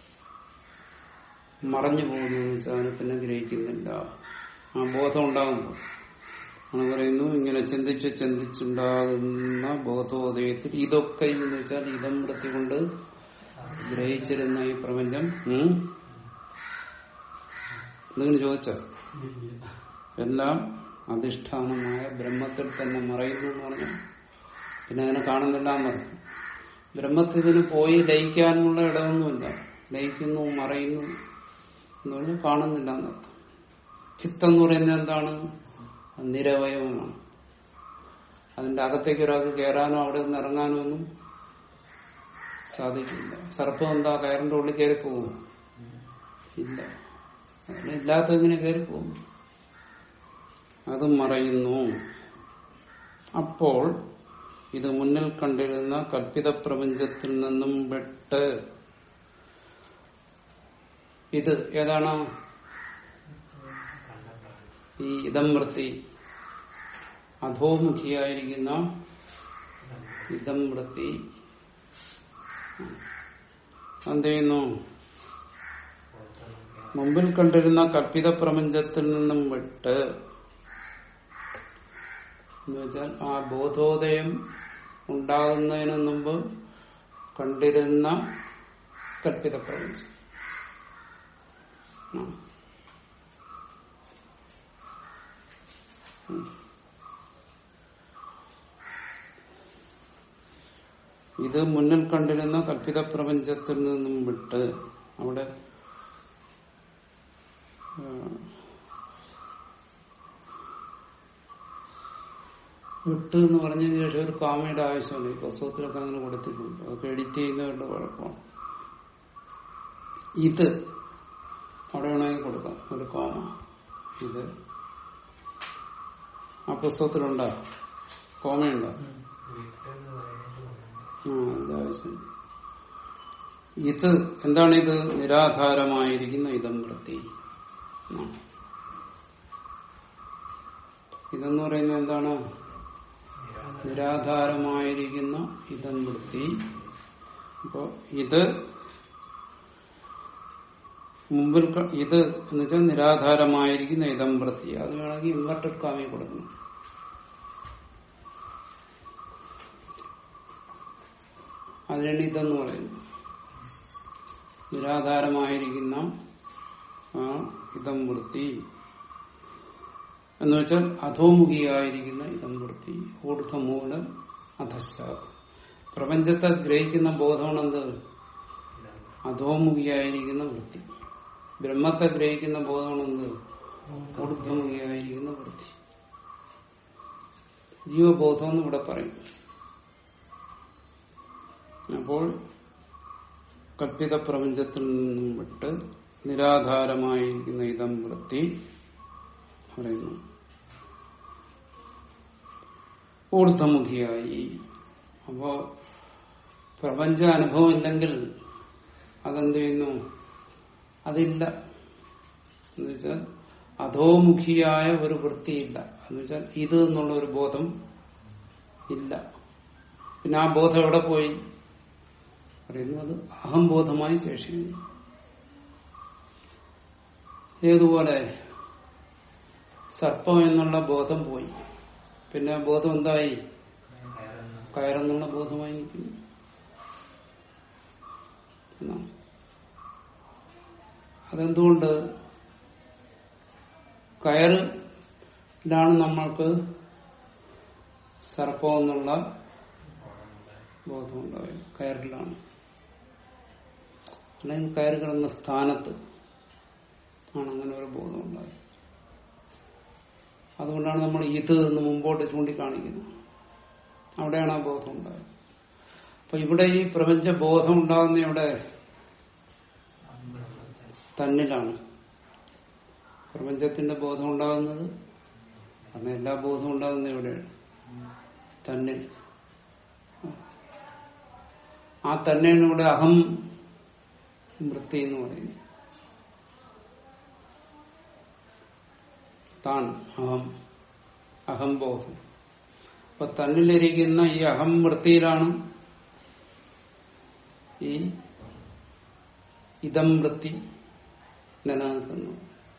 [SPEAKER 1] മറഞ്ഞു പോകുന്നു വെച്ചാൽ അതിനെ പിന്നെ ഗ്രഹിക്കുന്നില്ല ആ ബോധം ഉണ്ടാകുമ്പോൾ ആണ് പറയുന്നു ഇങ്ങനെ ചിന്തിച്ച് ചിന്തിച്ചുണ്ടാകുന്ന ബോധോദയത്തിൽ ഇതൊക്കെ എന്ന് വെച്ചാൽ ഇതം വൃത്തി കൊണ്ട് ഗ്രഹിച്ചിരുന്ന ഈ പ്രപഞ്ചം ഉം? എന്തെങ്കിലും ചോദിച്ചോ എല്ലാം അധിഷ്ഠാനമായ ബ്രഹ്മത്തിൽ തന്നെ മറയുന്നു എന്ന് പറഞ്ഞാൽ പിന്നെ അതിനെ കാണുന്നില്ല എന്നർത്ഥം ബ്രഹ്മത്തിൽ ഇതിന് പോയി ലയിക്കാനുള്ള ഇടമൊന്നുമില്ല ലയിക്കുന്നു മറയുന്നു എന്ന് പറഞ്ഞാൽ കാണുന്നില്ല എന്നർത്ഥം ചിത്തം എന്ന് പറയുന്നത് എന്താണ് അത് നിരവയവമാണ് അതിന്റെ അകത്തേക്ക് ഒരാൾക്ക് കയറാനോ അവിടെ നിന്ന് ഇറങ്ങാനോ ഒന്നും സാധിക്കില്ല സർപ്പം എന്താ കയറിന്റെ ഉള്ളിൽ കയറി പോകും ഇല്ല ഇല്ലാത്ത ഇങ്ങനെ കയറി പോകും അത് മറയുന്നു അപ്പോൾ ഇത് മുന്നിൽ കണ്ടിരുന്ന കൽപ്പിത പ്രപഞ്ചത്തിൽ നിന്നും വിട്ട് ഇത് ഏതാണ് ഈ ഇതം വൃത്തി അധോമുഖിയായിരിക്കുന്ന ഇതം വൃത്തി എന്ത് ചെയ്യുന്നു മുമ്പിൽ കണ്ടിരുന്ന കൽപ്പിത പ്രപഞ്ചത്തിൽ നിന്നും വിട്ട് എന്ന് വെച്ചാൽ ആ ബോധോദയം ഉണ്ടാകുന്നതിന് മുമ്പ് കണ്ടിരുന്ന കൽപ്പിത പ്രപഞ്ചം ആ. ഉം. ഇത് മുന്നിൽ കണ്ടിരുന്ന കൽപ്പിത പ്രപഞ്ചത്തിൽ നിന്നും വിട്ട് അവിടെ ആ, വിട്ട് എന്ന് പറഞ്ഞതിന് ശേഷം ഒരു കാമയുടെ ആവശ്യമുണ്ട് ഈ പുസ്തകത്തിലൊക്കെ അങ്ങനെ കൊടുത്തിട്ടുണ്ട് അതൊക്കെ എഡിറ്റ് ചെയ്യുന്നവരുടെ കുഴപ്പമാണ് ഇത് അവിടെ വേണമെങ്കിൽ കൊടുക്കാം ഒരു കോമ ഇത് ആ പുസ്തകത്തിലുണ്ടോ കോമയുണ്ടോ ആ അതിന്റെ ആവശ്യം ഇത് എന്താണ് ഇത് നിരാധാരമായിരിക്കുന്ന ഇതം വൃത്തി എന്നാണ്. ഇതെന്ന് പറയുന്നത് എന്താണ് നിരാധാരമായിരിക്കുന്ന ഇതം വൃത്തി അപ്പോ ഇത് മുമ്പിൽ ക- ഇത് എന്ന് വെച്ചാൽ നിരാധാരമായിരിക്കുന്ന ഇതം വൃത്തി അത് വേണമെങ്കിൽ ഇൻവെർട്ടഡ് കാമി കൊടുക്കണം അതിനാണ് ഇതെന്ന് പറയുന്നത് നിരാധാരമായിരിക്കുന്ന ആ ഇതം വൃത്തി എന്ന് വെച്ചാൽ അധോമുഖിയായിരിക്കുന്ന ഇതം വൃത്തി ഊർധമൂലം അധശ പ്രപഞ്ചത്തെ ഗ്രഹിക്കുന്ന ബോധമാണ് എന്ത് അധോമുഖിയായിരിക്കുന്ന വൃത്തി ബ്രഹ്മത്തെ ഗ്രഹിക്കുന്ന ബോധമാണ് എന്ത് ഊർധമുഖിയായിരിക്കുന്ന വൃത്തി ജീവബോധം എന്ന് ഇവിടെ പറയും അപ്പോൾ കല്പിത പ്രപഞ്ചത്തിൽ നിന്നും വിട്ട് നിരാധാരമായിരിക്കുന്ന ഇതം വൃത്തി പറയുന്നു ഊർധമുഖിയായി അപ്പോ പ്രപഞ്ച അനുഭവം ഇല്ലെങ്കിൽ അതെന്ത് ചെയ്യുന്നു അതില്ല എന്ന് വെച്ചാൽ അധോമുഖിയായ ഒരു വൃത്തിയില്ല എന്ന് വെച്ചാൽ ഇത് എന്നുള്ള ഒരു ബോധം ഇല്ല പിന്നെ ആ ബോധം എവിടെ പോയി പറയുന്നത് അഹംബോധമായി ശേഷിക്കുന്നു ഏതുപോലെ സർപ്പം എന്നുള്ള ബോധം പോയി പിന്നെ ആ ബോധം എന്തായി കയറെന്നുള്ള ബോധമായി നിൽക്കുന്നു എന്നാണ്. അതെന്തുകൊണ്ട് കയറിലാണ് നമ്മൾക്ക് സർപ്പം എന്നുള്ള ബോധം ഉണ്ടായത് കയറിലാണ് അല്ലെങ്കിൽ കയറി കിടന്ന സ്ഥാനത്ത് ആണ് അങ്ങനെ ഒരു ബോധം ഉണ്ടായത് അതുകൊണ്ടാണ് നമ്മൾ ഇത് എന്ന് മുമ്പോട്ട് ചൂണ്ടിക്കാണിക്കുന്നത് അവിടെയാണ് ആ ബോധം ഉണ്ടായത് അപ്പൊ ഇവിടെ ഈ പ്രപഞ്ച ബോധം ഉണ്ടാകുന്ന ഇവിടെ തന്നിലാണ് പ്രപഞ്ചത്തിന്റെ ബോധം ഉണ്ടാകുന്നത് കാരണം എല്ലാ ബോധവും ഉണ്ടാകുന്നത് എവിടെയാണ് തന്നിൽ ആ തന്നെയാണ് ഇവിടെ അഹം വൃത്തി എന്ന് പറയുന്നത് താൻ അഹം അഹംബോധം അപ്പൊ തന്നിലിരിക്കുന്ന ഈ അഹം വൃത്തിയിലാണ് ഈ ഇതം വൃത്തി നിലനിൽക്കുന്നത്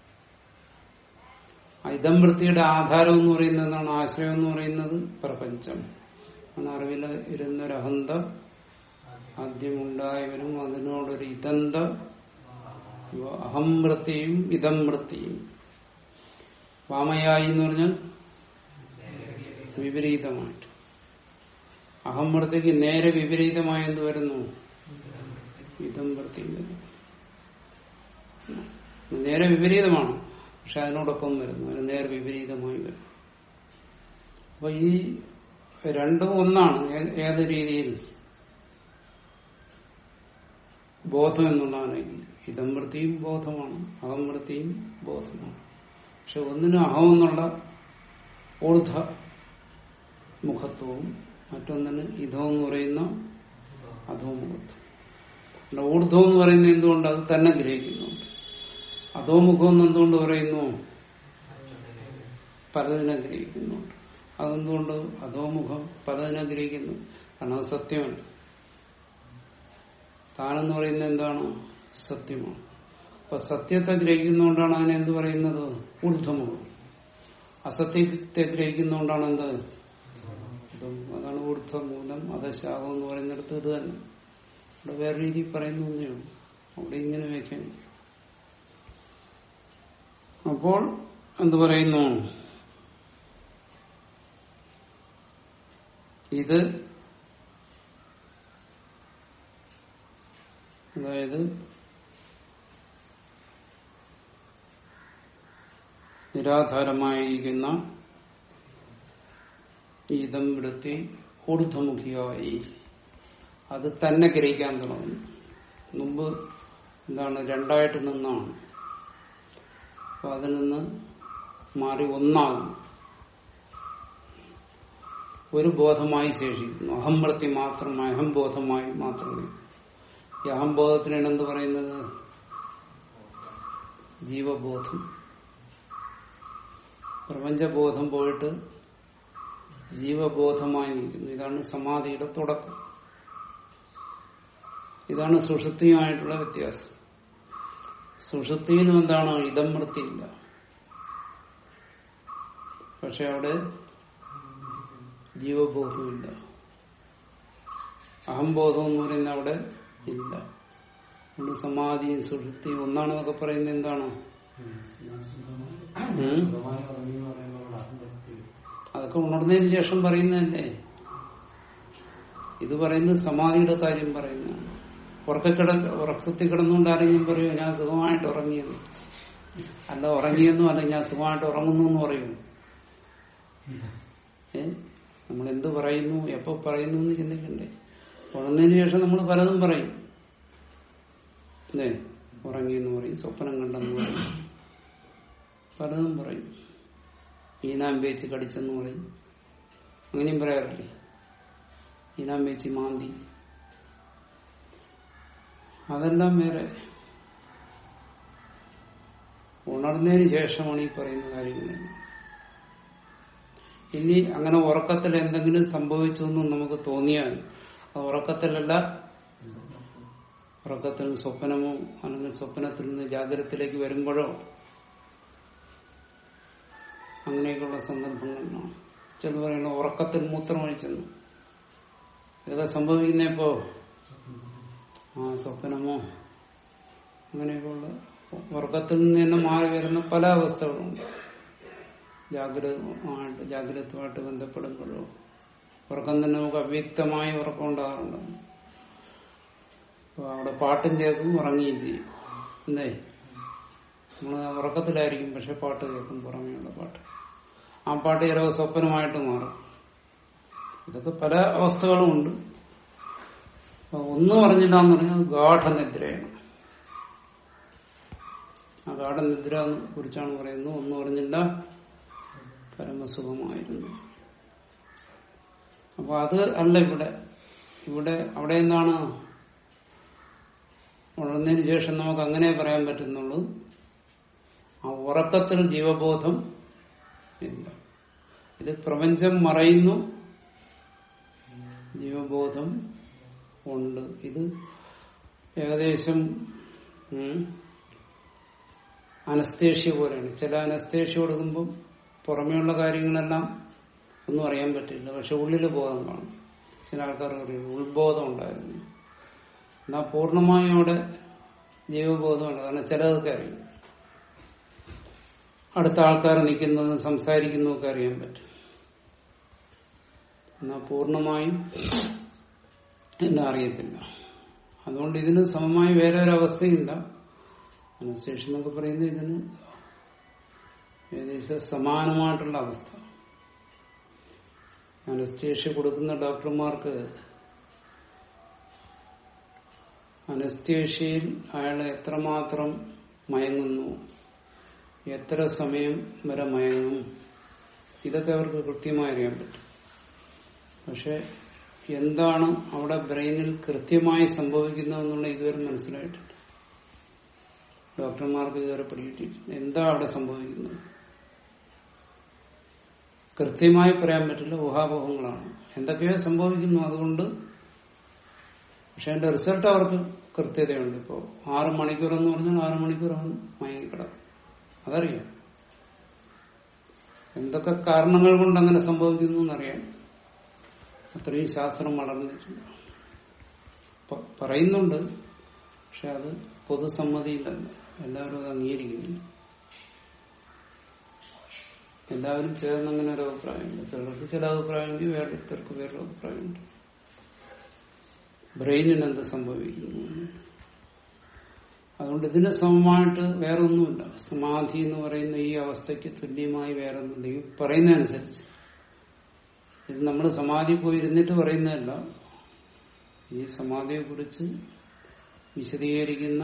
[SPEAKER 1] ആ ഇതം വൃത്തിയുടെ ആധാരം എന്ന് പറയുന്നത് എന്താണ് ആശ്രയം എന്ന് പറയുന്നത് പ്രപഞ്ചം ആണ് അറിവിൽ ഇരുന്നൊരു അഹന്ത ആദ്യമുണ്ടായവരും അതിനോടൊരു ഇതന്ത അഹം വൃത്തിയും ഇതം വൃത്തിയും വാമയായി എന്ന് പറഞ്ഞാൽ വിപരീതമായിട്ട് അഹംവൃത്തിക്ക് നേരെ വിപരീതമായി എന്ത് വരുന്നു ഇതം വൃത്തി വരുന്നു നേരെ വിപരീതമാണ് പക്ഷെ അതിനോടൊപ്പം വരുന്നു അതിന് നേരെ വിപരീതമായി വരും അപ്പൊ ഈ രണ്ടും ഒന്നാണ് ഏ- ഏത് രീതിയിൽ ബോധം എന്നുള്ളതാണെങ്കിൽ ഇതം വൃത്തിയും ബോധമാണ് അഹം വൃത്തിയും ബോധമാണ് പക്ഷെ ഒന്നിനും അഹം എന്നുള്ള ഊർധ മുഖത്വവും മറ്റൊന്നിന് ഇതം എന്ന് പറയുന്ന അധോമുഖത്വം അല്ല ഊർധ്വം എന്ന് പറയുന്നത് എന്തുകൊണ്ട് അത് തന്നെ ഗ്രഹിക്കുന്നുണ്ട് അധോമുഖം എന്ന് എന്തുകൊണ്ട് പറയുന്നു പലതിനെ ഗ്രഹിക്കുന്നുണ്ട് അതെന്തുകൊണ്ട് അധോമുഖം പലതിനെ ഗ്രഹിക്കുന്നു കാരണം അത് സത്യമല്ല താനെന്ന് പറയുന്നത് എന്താണ് സത്യമാണ് അപ്പൊ സത്യത്തെ ഗ്രഹിക്കുന്നതുകൊണ്ടാണ് അതിനെ എന്ത് പറയുന്നത് ഊർധ്വമുഖം അസത്യത്തെ ഗ്രഹിക്കുന്നതുകൊണ്ടാണ് എന്ത് ഇതും അതാണ് ഊർധ്വമൂലം അധശാഖം എന്ന് പറയുന്നിടത്ത് ഇത് തന്നെ അവിടെ വേറെ രീതിയിൽ പറയുന്നു തന്നെയാണ് അവിടെ ഇങ്ങനെ വ്യാഖ്യാനിക്കും അപ്പോൾ എന്ത് പറയുന്നു ഇത് അതായത് നിരാധാരമായിരിക്കുന്ന ഈ ഇതം വൃത്തി ഊർധമുഖിയായി അത് തന്നെ ഗ്രഹിക്കാൻ തുടങ്ങുന്നു മുമ്പ് എന്താണ് രണ്ടായിട്ട് നിന്നാണ് അപ്പൊ അതിൽ നിന്ന് മാറി ഒന്നാകും ഒരു ബോധമായി ശേഷിക്കുന്നു അഹംവൃത്തി മാത്രമായി അഹംബോധമായി മാത്രമേ ഈ അഹംബോധത്തിനാണ് എന്ത് പറയുന്നത് ജീവബോധം പ്രപഞ്ചബോധം പോയിട്ട് ജീവബോധമായി നിൽക്കുന്നു ഇതാണ് സമാധിയുടെ തുടക്കം ഇതാണ് സുഷുപ്തിയുമായിട്ടുള്ള വ്യത്യാസം സുഷുപ്തിയിലും എന്താണ് ഇതം വൃത്തിയില്ല പക്ഷെ അവിടെ ജീവബോധമില്ല അഹംബോധം എന്ന് പറയുന്ന അവിടെ ഇല്ല അതുകൊണ്ട് സമാധിയും സുഷുപ്തിയും ഒന്നാണെന്നൊക്കെ പറയുന്നത് എന്താണ് ഉം. അതൊക്കെ ഉണർന്നതിന് ശേഷം പറയുന്നതല്ലേ ഇത് പറയുന്നത് സമാധിയുടെ കാര്യം പറയുന്നതാണ് ഉറക്കക്കിട ഉറക്കത്തിൽ കിടന്നുകൊണ്ട് ആരെങ്കിലും പറയൂ ഞാൻ സുഖമായിട്ട് ഉറങ്ങിയെന്ന് അല്ല ഉറങ്ങിയെന്നും അല്ല ഞാൻ സുഖമായിട്ട് ഉറങ്ങുന്നു എന്ന് പറയൂ ഏ നമ്മൾ എന്ത് പറയുന്നു എപ്പോ പറയുന്നു എന്ന് ചിന്തിക്കണ്ടേ ഉണർന്നതിന് ശേഷം നമ്മൾ പലതും പറയും അല്ലേ ഉറങ്ങിയെന്ന് പറയും സ്വപ്നം കണ്ടെന്ന് പറയും പലതും പറയും ഈനാം വേച്ച് കടിച്ചെന്ന് പറയും അങ്ങനെയും പറയാറില്ലേ ഈനാം വേച്ച് മാന്തി അതെല്ലാം വേറെ ഉണർന്നതിന് ശേഷമാണ് ഈ പറയുന്ന കാര്യങ്ങളെല്ലാം ഇനി അങ്ങനെ ഉറക്കത്തിൽ എന്തെങ്കിലും സംഭവിച്ചു എന്ന് നമുക്ക് തോന്നിയാൽ അത് ഉറക്കത്തിലല്ല ഉറക്കത്തിൽ നിന്ന് സ്വപ്നമോ അല്ലെങ്കിൽ സ്വപ്നത്തിൽ നിന്ന് ജാഗ്രതത്തിലേക്ക് വരുമ്പോഴോ അങ്ങനെയൊക്കെയുള്ള സന്ദർഭങ്ങളിലാണ് ചില പറയുന്നത് ഉറക്കത്തിൽ മൂത്രമൊഴിച്ചെന്നു ഇതൊക്കെ സംഭവിക്കുന്നപ്പോ ആ സ്വപ്നമോ അങ്ങനെയൊക്കെയുള്ള ഉറക്കത്തിൽ നിന്ന് തന്നെ മാറി വരുന്ന പല അവസ്ഥകളുണ്ട് ജാഗ്രതമായിട്ട് ജാഗ്രതമായിട്ട് ബന്ധപ്പെടുമ്പോഴോ ഉറക്കം തന്നെ നമുക്ക് അവ്യക്തമായ ഉറക്കം ഉണ്ടാകാറുണ്ട് അപ്പൊ അവിടെ പാട്ടും കേൾക്കും ഉറങ്ങുകയും ചെയ്യും എന്തേ നമ്മൾ ഉറക്കത്തിലായിരിക്കും പക്ഷെ പാട്ട് കേൾക്കും പുറമേയുള്ള പാട്ട് ആ പാട്ട് ചിലപ്പോൾ സ്വപ്നമായിട്ട് മാറും ഇതൊക്കെ പല അവസ്ഥകളും ഉണ്ട് അപ്പൊ ഒന്ന് പറഞ്ഞില്ല എന്ന് പറഞ്ഞാൽ ഗാഠനിദ്രയാണ് ആ ഗാഠനിദ്ര കുറിച്ചാണ് പറയുന്നത് ഒന്ന് പറഞ്ഞില്ല പരമസുഖമായിരുന്നു അപ്പൊ അത് അല്ല ഇവിടെ ഇവിടെ അവിടെ എന്താണ് ഉണർന്നതിന് ശേഷം നമുക്ക് അങ്ങനെ പറയാൻ പറ്റുന്നുള്ളൂ ആ ഉറക്കത്തിൽ ജീവബോധം ഇല്ല ഇത് പ്രപഞ്ചം മറയുന്നു ജീവബോധം ഉണ്ട് ഇത് ഏകദേശം ഉം, അനസ്തേഷ്യ പോലെയാണ് ചില അനസ്തേഷ്യ കൊടുക്കുമ്പോൾ പുറമേയുള്ള കാര്യങ്ങളെല്ലാം ഒന്നും അറിയാൻ പറ്റില്ല പക്ഷെ ഉള്ളിൽ ബോധം കാണും ചില ആൾക്കാർ പറയും ഉൾബോധം ഉണ്ടായിരുന്നു എന്നാൽ പൂർണ്ണമായും അവിടെ ജീവബോധമുണ്ട് കാരണം ചിലതൊക്കെ അറിയും അടുത്ത ആൾക്കാർ നിൽക്കുന്നതും സംസാരിക്കുന്നതും ഒക്കെ അറിയാൻ പറ്റും എന്നാൽ പൂർണ്ണമായും എന്നെ അറിയത്തില്ല അതുകൊണ്ട് ഇതിന് സമമായി വേറെ ഒരു അവസ്ഥയില്ല അനസ്തേഷൻ എന്നൊക്കെ പറയുന്നത് ഇതിന് ഏകദേശം സമാനമായിട്ടുള്ള അവസ്ഥ അനസ്തേഷ്യ കൊടുക്കുന്ന ഡോക്ടർമാർക്ക് അനസ്തേഷ്യയിൽ അയാൾ എത്രമാത്രം മയങ്ങുന്നു എത്ര സമയം വരെ മയങ്ങും ഇതൊക്കെ അവർക്ക് കൃത്യമായി അറിയാൻ പറ്റും പക്ഷെ എന്താണ് അവിടെ ബ്രെയിനിൽ കൃത്യമായി സംഭവിക്കുന്നതെന്നുള്ള ഇതുവരെ മനസ്സിലായിട്ടുണ്ട് ഡോക്ടർമാർക്ക് ഇതുവരെ പിടികിട്ടിയിട്ടുണ്ട് എന്താ അവിടെ സംഭവിക്കുന്നത് കൃത്യമായി പറയാൻ പറ്റില്ല ഊഹാപോഹങ്ങളാണ് എന്തൊക്കെയോ സംഭവിക്കുന്നു അതുകൊണ്ട് പക്ഷെ അതിന്റെ റിസൾട്ട് അവർക്ക് കൃത്യതയുണ്ട് ഇപ്പോ ആറ് മണിക്കൂർ എന്ന് പറഞ്ഞാൽ ആറ് മണിക്കൂർ അവൻ മയങ്ങിക്കിടക്കും അതറിയാം എന്തൊക്കെ കാരണങ്ങൾ കൊണ്ട് അങ്ങനെ സംഭവിക്കുന്നു എന്നറിയാം അത്രയും ശാസ്ത്രം വളർന്നിട്ടുണ്ട് പ- പറയുന്നുണ്ട് പക്ഷെ അത് പൊതുസമ്മതിയിലല്ല എല്ലാവരും അത് അംഗീകരിക്കുന്നില്ല എല്ലാവരും ചേർന്ന് അങ്ങനെ ഒരു അഭിപ്രായമുണ്ട് ചിലർക്ക് ചില അഭിപ്രായമുണ്ട് വേറൊരുത്തർക്ക് വേറൊരു അഭിപ്രായമുണ്ട് ബ്രെയിനിന് എന്ത് സംഭവിക്കുന്നു അതുകൊണ്ട് ഇതിന് സമമായിട്ട് വേറെ ഒന്നുമില്ല സമാധി എന്ന് പറയുന്ന ഈ അവസ്ഥയ്ക്ക് തുല്യമായി വേറെ ഒന്നുമില്ല ഈ പറയുന്നതനുസരിച്ച് ഇത് നമ്മൾ സമാധി പോയി ഇരുന്നിട്ട് പറയുന്നതല്ല ഈ സമാധിയെ കുറിച്ച് വിശദീകരിക്കുന്ന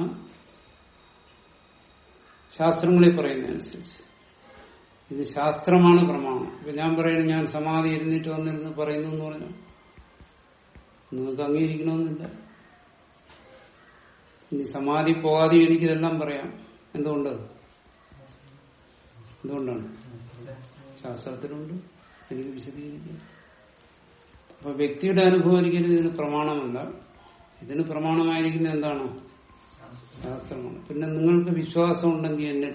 [SPEAKER 1] ശാസ്ത്രങ്ങളിൽ പറയുന്നതനുസരിച്ച് ഇത് ശാസ്ത്രമാണ് പ്രമാണം ഇപ്പൊ ഞാൻ പറയുന്നത് ഞാൻ സമാധി ഇരുന്നിട്ട് വന്നിരുന്ന് പറയുന്നു എന്ന് പറഞ്ഞു നിങ്ങൾക്ക് അംഗീകരിക്കണമെന്നില്ല ഇനി സമാധി പോകാതെ എനിക്കിതെല്ലാം പറയാം എന്തുകൊണ്ട് എന്തുകൊണ്ടാണ് ശാസ്ത്രത്തിലുണ്ട് എനിക്ക് വിശദീകരിക്കാം അപ്പൊ വ്യക്തിയുടെ അനുഭവം ഒരിക്കലും ഇതിന് പ്രമാണമല്ല ഇതിന് പ്രമാണമായിരിക്കുന്ന എന്താണ് ശാസ്ത്രമാണ് പിന്നെ നിങ്ങൾക്ക് വിശ്വാസം ഉണ്ടെങ്കിൽ എന്നെ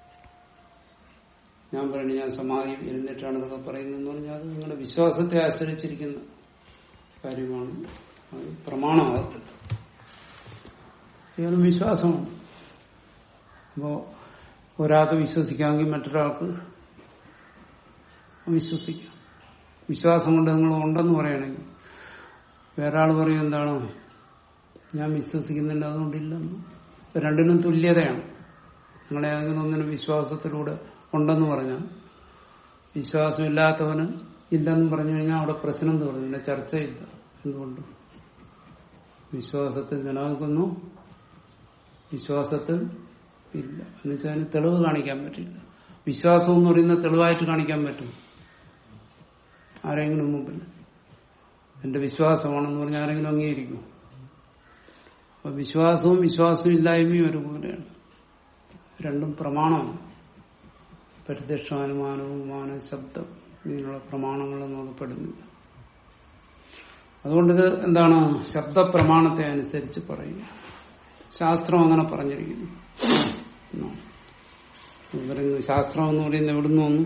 [SPEAKER 1] ഞാൻ പറയുന്നത് ഞാൻ സമാധി ഇരുന്നിട്ടാണ് ഇതൊക്കെ പറയുന്നതെന്ന് പറഞ്ഞാൽ അത് നിങ്ങളുടെ വിശ്വാസത്തെ ആശ്രയിച്ചിരിക്കുന്ന കാര്യമാണ് അത് പ്രമാണമാകത്തില്ല കേവലം വിശ്വാസമാണ് അപ്പോ ഒരാൾക്ക് വിശ്വസിക്കാമെങ്കിൽ മറ്റൊരാൾക്ക് വിശ്വസിക്കാം വിശ്വാസം കൊണ്ട് നിങ്ങൾ ഉണ്ടെന്ന് പറയണമെങ്കിൽ വേറെ ആൾ പറയും എന്താണ് ഞാൻ വിശ്വസിക്കുന്നില്ല അതുകൊണ്ടില്ലെന്ന് ഇപ്പൊ രണ്ടിനും തുല്യതയാണ് നിങ്ങളെ ഏതെങ്കിലും ഒന്നിനും വിശ്വാസത്തിലൂടെ ഉണ്ടെന്ന് പറഞ്ഞാൽ വിശ്വാസമില്ലാത്തവന് ഇല്ലെന്ന് പറഞ്ഞു കഴിഞ്ഞാൽ അവിടെ പ്രശ്നം തീർന്നു പിന്നെ ചർച്ചയില്ല എന്തുകൊണ്ട് വിശ്വാസത്തിൽ നിലനിൽക്കുന്നു വിശ്വാസത്തിൽ ഇല്ല എന്നുവെച്ചാൽ അതിന് തെളിവ് കാണിക്കാൻ പറ്റില്ല വിശ്വാസം എന്ന് പറയുന്ന തെളിവായിട്ട് കാണിക്കാൻ പറ്റും ആരെങ്കിലും മുമ്പിൽ എന്റെ വിശ്വാസമാണെന്ന് പറഞ്ഞാൽ ആരെങ്കിലും അംഗീകരിക്കും അപ്പൊ വിശ്വാസവും വിശ്വാസവും ഇല്ലായ്മയും ഒരുപോലെയാണ് രണ്ടും പ്രമാണമാണ് പ്രത്യക്ഷാനുമാനവും മാന ശബ്ദം ഇങ്ങനെയുള്ള പ്രമാണങ്ങളൊന്നും അത് പെടുന്നില്ല അതുകൊണ്ട് ഇത് എന്താണ് ശബ്ദപ്രമാണത്തെ അനുസരിച്ച് പറയുക ശാസ്ത്രം അങ്ങനെ പറഞ്ഞിരിക്കുന്നു എന്നാണ്. പറയുന്നു ശാസ്ത്രം എന്ന് പറയുന്നത് എവിടുന്ന് വന്നു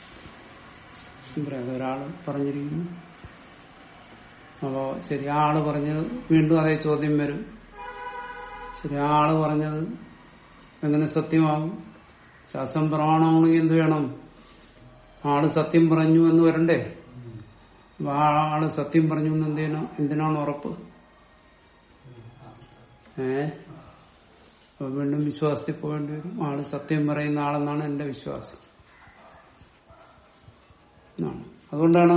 [SPEAKER 1] പറയാം ഒരാള് പറഞ്ഞിരിക്കുന്നു അപ്പോ ശരി ആ ആള് പറഞ്ഞത് വീണ്ടും അതേ ചോദ്യം വരും ശരി ആ ആള് പറഞ്ഞത് എങ്ങനെ സത്യമാകും ശാസ്ത്രം പ്രമാണമാണെങ്കിൽ എന്ത് വേണം ആള് സത്യം പറഞ്ഞു എന്ന് വരണ്ടേ അപ്പൊ ആ ആള് സത്യം പറഞ്ഞു എന്ന് എന്തിനാ എന്തിനാണ് ഉറപ്പ് ഏ അപ്പൊ വീണ്ടും വിശ്വാസത്തിൽ പോകേണ്ടി വരും ആള് സത്യം പറയുന്ന ആളെന്നാണ് എന്റെ വിശ്വാസം എന്നാണ്. അതുകൊണ്ടാണ്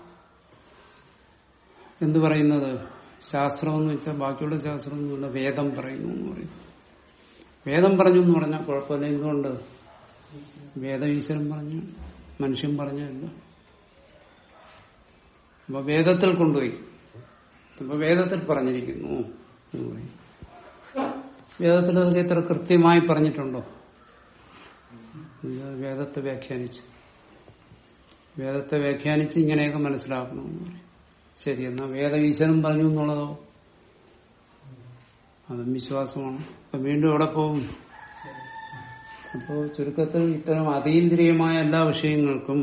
[SPEAKER 1] എന്ത് പറയുന്നത് ശാസ്ത്രം എന്ന് വെച്ചാൽ ബാക്കിയുള്ള ശാസ്ത്രം ഒന്നുമില്ല വേദം പറയുന്നു എന്ന് പറയും വേദം പറഞ്ഞു എന്ന് പറഞ്ഞാൽ കുഴപ്പമില്ല എന്തുകൊണ്ട് വേദം ഈശ്വരൻ പറഞ്ഞു മനുഷ്യൻ പറഞ്ഞല്ല അപ്പൊ വേദത്തിൽ കൊണ്ടുപോയി അപ്പൊ വേദത്തിൽ പറഞ്ഞിരിക്കുന്നു എന്ന് പറയും വേദത്തിൽ അതൊക്കെ ഇത്ര കൃത്യമായി പറഞ്ഞിട്ടുണ്ടോ ഇത് വേദത്തെ വ്യാഖ്യാനിച്ചു വേദത്തെ വ്യാഖ്യാനിച്ച് ഇങ്ങനെയൊക്കെ മനസ്സിലാക്കണമെന്ന് പറയും ശരി എന്നാ വേദ ഈശ്വരൻ പറഞ്ഞു എന്നുള്ളതോ അതും വിശ്വാസമാണ് അപ്പൊ വീണ്ടും എവിടെ പോകും അപ്പോ ചുരുക്കത്തിൽ ഇത്തരം അതീന്ദ്രിയമായ എല്ലാ വിഷയങ്ങൾക്കും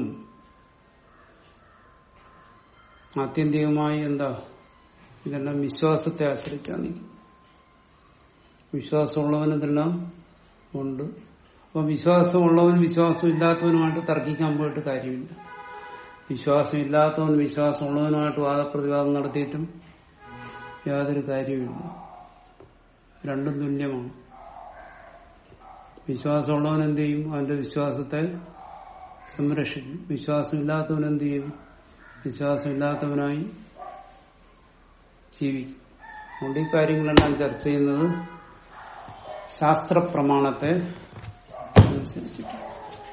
[SPEAKER 1] ആത്യന്തികമായി എന്താ ഇതെല്ലാം വിശ്വാസത്തെ ആശ്രയിച്ചാണ് നിൽക്കുന്നത് വിശ്വാസമുള്ളവന് ഇതെല്ലാം ഉണ്ട് അപ്പൊ വിശ്വാസമുള്ളവനും വിശ്വാസം ഇല്ലാത്തവനുമായിട്ട് തർക്കിക്കാൻ പോയിട്ട് കാര്യമില്ല വിശ്വാസം ഇല്ലാത്തവൻ വിശ്വാസമുള്ളവനുമായിട്ട് വാദപ്രതിവാദം നടത്തിയിട്ടും യാതൊരു കാര്യമില്ല രണ്ടും തുല്യമാണ് വിശ്വാസമുള്ളവൻ എന്ത് ചെയ്യും അവന്റെ വിശ്വാസത്തെ സംരക്ഷിക്കും വിശ്വാസമില്ലാത്തവൻ എന്ത് ചെയ്യും വിശ്വാസമില്ലാത്തവനായി ജീവിക്കും അതുകൊണ്ട് ഈ കാര്യങ്ങളെല്ലാം ചർച്ച ചെയ്യുന്നത് ശാസ്ത്രപ്രമാണത്തെ അനുസരിച്ചിട്ട്